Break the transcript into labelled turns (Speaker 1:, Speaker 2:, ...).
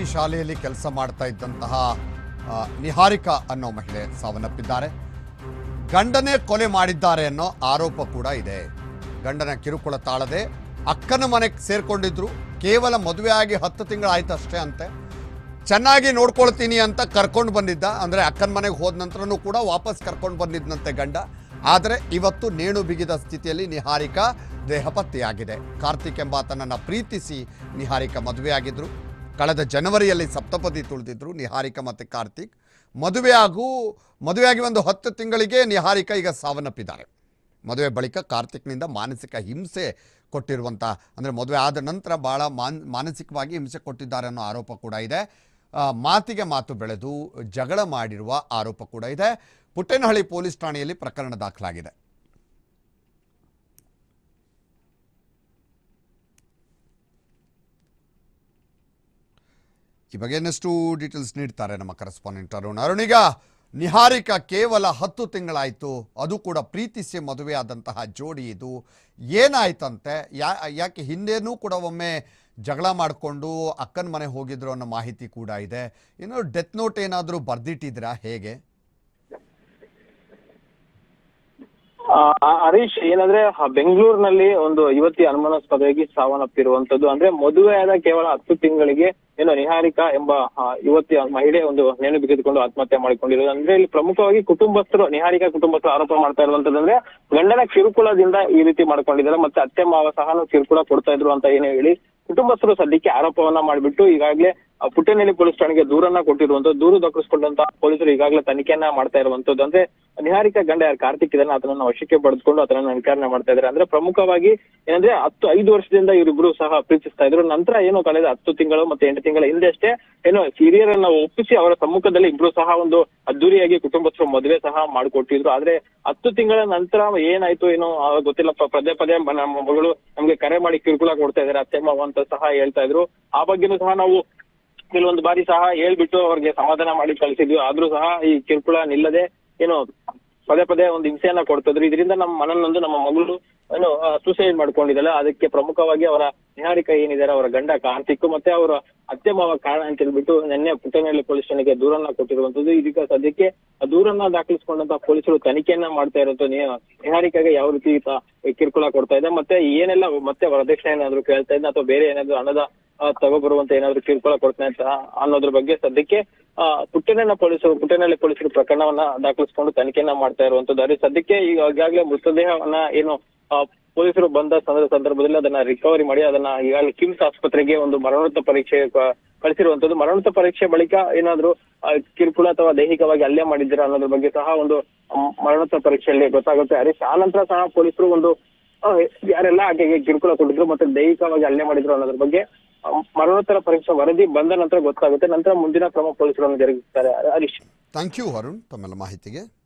Speaker 1: ಶಾಲೆಯಲ್ಲಿ ಕೆಲಸ ಮಾಡ್ತಾ ಇದ್ದಂತಹ ಆ, ನಿಹಾರಿಕಾ ಅನ್ನೋ ಮಹಿಳೆ ಸಾವನ್ನಪ್ಪಿದ್ದಾರೆ ಗಂಡನೇ ಕೊಲೆ ಮಾಡಿದ್ದಾರೆ ಅನ್ನೋ ಆರೋಪ ಕೂಡ ಇದೆ ಗಂಡನ ಕಿರುಕುಳ ತಾಳದೆ ಅಕ್ಕನ ಮನೆಗೆ ಸೇರ್ಕೊಂಡಿದ್ರು ಕೇವಲ ಮದುವೆ ಆಗಿ ಹತ್ತು ತಿಂಗಳಾಯ್ತು ಅಷ್ಟೇ ಅಂತೆ ಚೆನ್ನಾಗಿ ನೋಡ್ಕೊಳ್ತೀನಿ ಅಂತ ಕರ್ಕೊಂಡು ಬಂದಿದ್ದ ಅಂದರೆ ಅಕ್ಕನ ಮನೆಗೆ ಹೋದ ನಂತರನೂ ಕೂಡ ವಾಪಸ್ ಕರ್ಕೊಂಡು ಬಂದಿದ್ದಂತೆ ಗಂಡ ಆದರೆ ಇವತ್ತು ನೇಣು ಬಿಗಿದ ಸ್ಥಿತಿಯಲ್ಲಿ ನಿಹಾರಿಕಾ ದೇಹಪತ್ತೆಯಾಗಿದೆ ಕಾರ್ತಿಕ್ ಎಂಬಾತನನ್ನು ಪ್ರೀತಿಸಿ ನಿಹಾರಿಕಾ ಮದುವೆಯಾಗಿದ್ದರು ಕಳೆದ ಜನವರಿಯಲ್ಲಿ ಸಪ್ತಪದಿ ತುಳಿದಿದ್ರು ನಿಹಾರಿಕಾ ಮತ್ತು ಕಾರ್ತಿಕ್ ಮದುವೆಯಾಗೂ ಮದುವೆಯಾಗಿ ಒಂದು ಹತ್ತು ತಿಂಗಳಿಗೆ ನಿಹಾರಿಕಾ ಈಗ ಸಾವನ್ನಪ್ಪಿದ್ದಾರೆ ಮದುವೆ ಬಳಿಕ ಕಾರ್ತಿಕ್ನಿಂದ ಮಾನಸಿಕ ಹಿಂಸೆ ಕೊಟ್ಟಿರುವಂಥ ಅಂದರೆ ಮದುವೆ ಆದ ನಂತರ ಭಾಳ ಮಾನ್ ಮಾನಸಿಕವಾಗಿ ಹಿಂಸೆ ಕೊಟ್ಟಿದ್ದಾರೆ ಅನ್ನೋ ಆರೋಪ ಕೂಡ ಇದೆ ಆ, ಮಾತಿಗೆ ಮಾತು ಬೆಳೆದು ಜಗಳ ಮಾಡಿರುವ ಆರೋಪ ಕೂಡ ಇದೆ ಪುಟ್ಟೇನಹಳ್ಳಿ ಪೊಲೀಸ್ ಠಾಣೆಯಲ್ಲಿ ಪ್ರಕರಣ ದಾಖಲಾಗಿದೆ ಈ ಬಗ್ಗೆ ಇನ್ನಷ್ಟು ಡೀಟೇಲ್ಸ್ ನೀಡ್ತಾರೆ ನಮ್ಮ ಕರೆಸ್ಪಾಂಡೆಂಟ್ ಅರುಣ್ ಅರುಣ್ ಈಗ ನಿಹಾರಿಕಾ ಕೇವಲ ಹತ್ತು ತಿಂಗಳಾಯಿತು ಅದು ಕೂಡ ಪ್ರೀತಿಸಿ ಮದುವೆಯಾದಂತಹ ಜೋಡಿ ಇದು ಏನಾಯ್ತಂತೆ ಯಾ ಯಾಕೆ ಹಿಂದೆನೂ ಕೂಡ ಒಮ್ಮೆ ಜಗಳ ಮಾಡಿಕೊಂಡು ಅಕ್ಕನ ಮನೆ ಹೋಗಿದ್ರು ಅನ್ನೋ ಮಾಹಿತಿ ಕೂಡ ಇದೆ ಇನ್ನು ಡೆತ್ ನೋಟ್ ಏನಾದರೂ ಬರ್ದಿಟ್ಟಿದ್ರಾ ಹೇಗೆ
Speaker 2: ಆ, ಹರೀಶ್ ಏನಂದ್ರೆ ಹ- ಬೆಂಗಳೂರಿನಲ್ಲಿ ಒಂದು ಯುವತಿ ಅನುಮಾನಾಸ್ಪದವಾಗಿ ಸಾವನ್ನಪ್ಪಿರುವಂತದ್ದು ಅಂದ್ರೆ ಮದುವೆಯಾದ ಕೇವಲ ಹತ್ತು ತಿಂಗಳಿಗೆ ಏನೋ ನಿಹಾರಿಕಾ ಎಂಬ ಆ, ಯುವತಿ ಆ ಮಹಿಳೆ ಒಂದು ನೇಣು ಬಿಗಿದುಕೊಂಡು ಆತ್ಮಹತ್ಯೆ ಮಾಡಿಕೊಂಡಿರೋದು ಅಂದ್ರೆ ಇಲ್ಲಿ ಪ್ರಮುಖವಾಗಿ ಕುಟುಂಬಸ್ಥರು ನಿಹಾರಿಕಾ ಕುಟುಂಬಸ್ಥರು ಆರೋಪ ಮಾಡ್ತಾ ಇರುವಂತದಂದ್ರೆ ಗಂಡನ ಕಿರುಕುಳದಿಂದ ಈ ರೀತಿ ಮಾಡ್ಕೊಂಡಿದ್ದಾರೆ ಮತ್ತೆ ಅತ್ತೆ ಮಾವ ಸಹ ಕಿರುಕುಳ ಕೊಡ್ತಾ ಇದ್ರು ಅಂತ ಏನೇ ಹೇಳಿ ಕುಟುಂಬಸ್ಥರು ಸದ್ಯಕ್ಕೆ ಆರೋಪವನ್ನ ಮಾಡಿಬಿಟ್ಟು ಈಗಾಗಲೇ ಆ ಪುಟ್ಟನಹಳ್ಳಿ ಪೊಲೀಸ್ ಠಾಣೆಗೆ ದೂರನ್ನ ಕೊಟ್ಟಿರುವಂತದ್ದು ದೂರು ದಾಖಲಿಸಿಕೊಂಡಂತ ಪೊಲೀಸರು ಈಗಾಗಲೇ ತನಿಖೆಯನ್ನ ಮಾಡ್ತಾ ಇರುವಂತದ್ದು ಅಂದ್ರೆ ನಿಹಾರಿಕಾ ಗಂಡ ಯಾರು ಕಾರ್ತಿಕ್ ಇದನ್ನ ಆತನನ್ನ ವಶಕ್ಕೆ ಪಡೆದುಕೊಂಡು ಆತನನ್ನ ವಿಚಾರಣೆ ಮಾಡ್ತಾ ಇದ್ದಾರೆ ಅಂದ್ರೆ ಪ್ರಮುಖವಾಗಿ ಏನಂದ್ರೆ ಹತ್ತು ಐದು ವರ್ಷದಿಂದ ಇವರಿಬ್ರು ಸಹ ಪ್ರೀತಿಸ್ತಾ ಇದ್ರು ನಂತರ ಏನು ಕಳೆದ ಹತ್ತು ತಿಂಗಳು ಮತ್ತೆ ಎಂಟು ತಿಂಗಳ ಹಿಂದೆ ಅಷ್ಟೇ ಏನೋ ಹಿರಿಯರನ್ನ ಒಪ್ಪಿಸಿ ಅವರ ಸಮ್ಮುಖದಲ್ಲಿ ಇಬ್ರು ಸಹ ಒಂದು ಅದ್ದೂರಿಯಾಗಿ ಕುಟುಂಬಸ್ಥರು ಮದುವೆ ಸಹ ಮಾಡಿಕೊಟ್ಟಿದ್ರು ಆದ್ರೆ ಹತ್ತು ತಿಂಗಳ ನಂತರ ಏನಾಯ್ತು ಏನೋ ಆ, ಗೊತ್ತಿಲ್ಲ ಪ- ಪದೇ ಪದೇ ಮ- ನಮ್ಮ ಮಗಳು ನಮ್ಗೆ ಕರೆ ಮಾಡಿ ಕಿರುಕುಳ ಕೊಡ್ತಾ ಇದಾರೆ ಅತ್ತೆ ಮಾವ ಅಂತ ಸಹ ಹೇಳ್ತಾ ಇದ್ರು ಆ ಬಗ್ಗೆನೂ ಸಹ ನಾವು ಕೆಲವೊಂದು ಬಾರಿ ಸಹ ಹೇಳ್ಬಿಟ್ಟು ಅವ್ರಿಗೆ ಸಮಾಧಾನ ಮಾಡಿ ಕಳಿಸಿದ್ವಿ ಆದ್ರೂ ಸಹ ಈ ಕಿರುಕುಳ ನಿಲ್ಲದೆ ಏನು ಪದೇ ಪದೇ ಒಂದು ಹಿಂಸೆಯನ್ನ ಕೊಡ್ತಿದ್ರು ಇದರಿಂದ ನಮ್ಮ ಮನನೊಂದು ನಮ್ಮ ಮಗಳು ಏನು ಸೂಸೈಡ್ ಮಾಡ್ಕೊಂಡಿದ್ದಲ್ಲ ಅದಕ್ಕೆ ಪ್ರಮುಖವಾಗಿ ಅವರ ನಿಹಾರಿಕಾ ಏನಿದ್ದಾರೆ ಅವರ ಗಂಡ ಕಾರ್ತಿಕ್ ಮತ್ತೆ ಅವರ ಅತ್ತೆ ಮಾವ ಕಾರಣ ಅಂತ ಹೇಳ್ಬಿಟ್ಟು ನಿನ್ನೆ ಪುಟ್ಟನಹಳ್ಳಿ ಪೊಲೀಸ್ ಠಾಣೆಗೆ ದೂರನ್ನ ಕೊಟ್ಟಿರುವಂತದ್ದು ಇದೀಗ ಸದ್ಯಕ್ಕೆ ಆ ದೂರನ್ನ ದಾಖಲಿಸಿಕೊಂಡಂತ ಪೊಲೀಸರು ತನಿಖೆಯನ್ನ ಮಾಡ್ತಾ ಇರೋದು ನಿಹಾರಿಕಾಗೆ ಯಾವ ರೀತಿ ಈತ ಕಿರುಕುಳ ಕೊಡ್ತಾ ಇದೆ ಮತ್ತೆ ಏನೆಲ್ಲ ಮತ್ತೆ ವರದಕ್ಷಿಣೆ ಏನಾದ್ರು ಕೇಳ್ತಾ ಇದ್ದ ಅಥವಾ ಬೇರೆ ಏನಾದ್ರು ಹಣದ ಆ, ತಗೊಬರುವಂತ ಏನಾದ್ರು ಕಿರುಕುಳ ಕೊಡ್ತಾನೆ ಅಂತ ಅನ್ನೋದ್ರ ಬಗ್ಗೆ ಸದ್ಯಕ್ಕೆ ಆ ಪುಟ್ಟನಹಳ್ಳಿ ಪೊಲೀಸರು ಪುಟ್ಟನಹಳ್ಳಿ ಪೊಲೀಸರು ಪ್ರಕರಣವನ್ನ ದಾಖಲಿಸಿಕೊಂಡು ತನಿಖೆಯನ್ನ ಮಾಡ್ತಾ ಇರುವಂತದ್ದು ಅದೇ ಸದ್ಯಕ್ಕೆ ಈಗ ಈಗಾಗಲೇ ಮೃತದೇಹವನ್ನ ಏನು ಆ, ಪೊಲೀಸರು ಬಂದ ಸಂದರ್ಭ ಸಂದರ್ಭದಲ್ಲಿ ಅದನ್ನ ರಿಕವರಿ ಮಾಡಿ ಅದನ್ನ ಈಗಾಗಲೇ ಕಿಮ್ಸ್ ಆಸ್ಪತ್ರೆಗೆ ಒಂದು ಮರಣೋತ್ತರ ಪರೀಕ್ಷೆ ಕ- ಕಳಿಸಿರುವಂತದ್ದು ಮರಣೋತ್ತರ ಪರೀಕ್ಷೆ ಬಳಿಕ ಏನಾದ್ರು ಆ, ಕಿರುಕುಳ ಅಥವಾ ದೈಹಿಕವಾಗಿ ಹಲ್ಲೆ ಮಾಡಿದ್ದೀರಾ ಅನ್ನೋದ್ರ ಬಗ್ಗೆ ಸಹ ಒಂದು ಮ್, ಮರಣೋತ್ತರ ಪರೀಕ್ಷೆಯಲ್ಲಿ ಗೊತ್ತಾಗುತ್ತೆ ಹರೀಶ್ ಆ ನಂತರ ಸಹ ಪೊಲೀಸರು ಒಂದು ಆ, ಯಾರೆಲ್ಲ ಆಕೆಗೆ ಕಿರುಕುಳ ಕೊಟ್ಟಿದ್ರು ಮತ್ತೆ ದೈಹಿಕವಾಗಿ ಹಲ್ಲೆ ಮಾಡಿದ್ರು ಅನ್ನೋದ್ರ ಬಗ್ಗೆ ಆ, ಮರಣೋತ್ತರ ಪರೀಕ್ಷೆ ವರದಿ ಬಂದ ನಂತರ ಗೊತ್ತಾಗುತ್ತೆ ನಂತರ ಮುಂದಿನ ಕ್ರಮ ಪೊಲೀಸರನ್ನು ಜರುಗಿಸ್ತಾರೆ ಹರೀಶ್
Speaker 1: ಥ್ಯಾಂಕ್ ಯು ಅರುಣ್ ತಮ್ಮೆಲ್ಲ ಮಾಹಿತಿಗೆ